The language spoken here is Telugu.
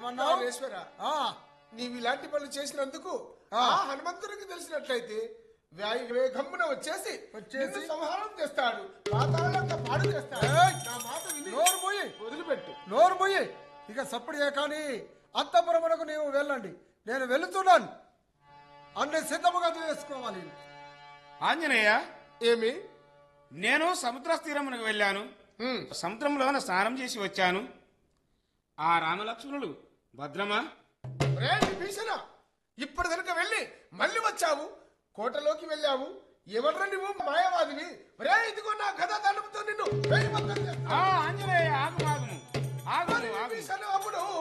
ఏమన్నావు? రాజేశ్వర ఆ, నీవు ఇలాంటి పనులు చేసినందుకు ఆ. ఆ హనుమంతుడికి తెలిసినట్లయితే వ్యాయు వేగమ్మున వచ్చేసి వచ్చేసి? నిన్ను సంహారం చేస్తాడు పాతాళంగా పాడు చేస్తాడు ఏయ్! నా మాట విని నోరు మూయి వదిలిపెట్టు నోరు మూయి ఇక సప్పుడే కానీ అంతపురమునకు నీవు వెళ్ళండి నేను వెళుతున్నాను అన్ని సిద్ధముగా చేసుకోవాలి ఆంజనేయ ఏమి నేను సముద్ర తీరమునకు వెళ్ళాను హ్మ్. సముద్రంలోన స్నానం చేసి వచ్చాను ఆ రామలక్ష్మణులు భద్రమా రే విభీషణ ఇప్పుడు కనుక వెళ్ళి మళ్ళీ వచ్చావు కోటలోకి వెళ్ళావు ఎవడ్రా నువ్వు మాయావాదివి రే ఇదిగో నా గద తలుపుతో నిన్ను వేయి మొత్తం చేస్తా. ఆ ఆంజనేయ ఆగు ఆగుము ఆగుము ఆగు విభీషణ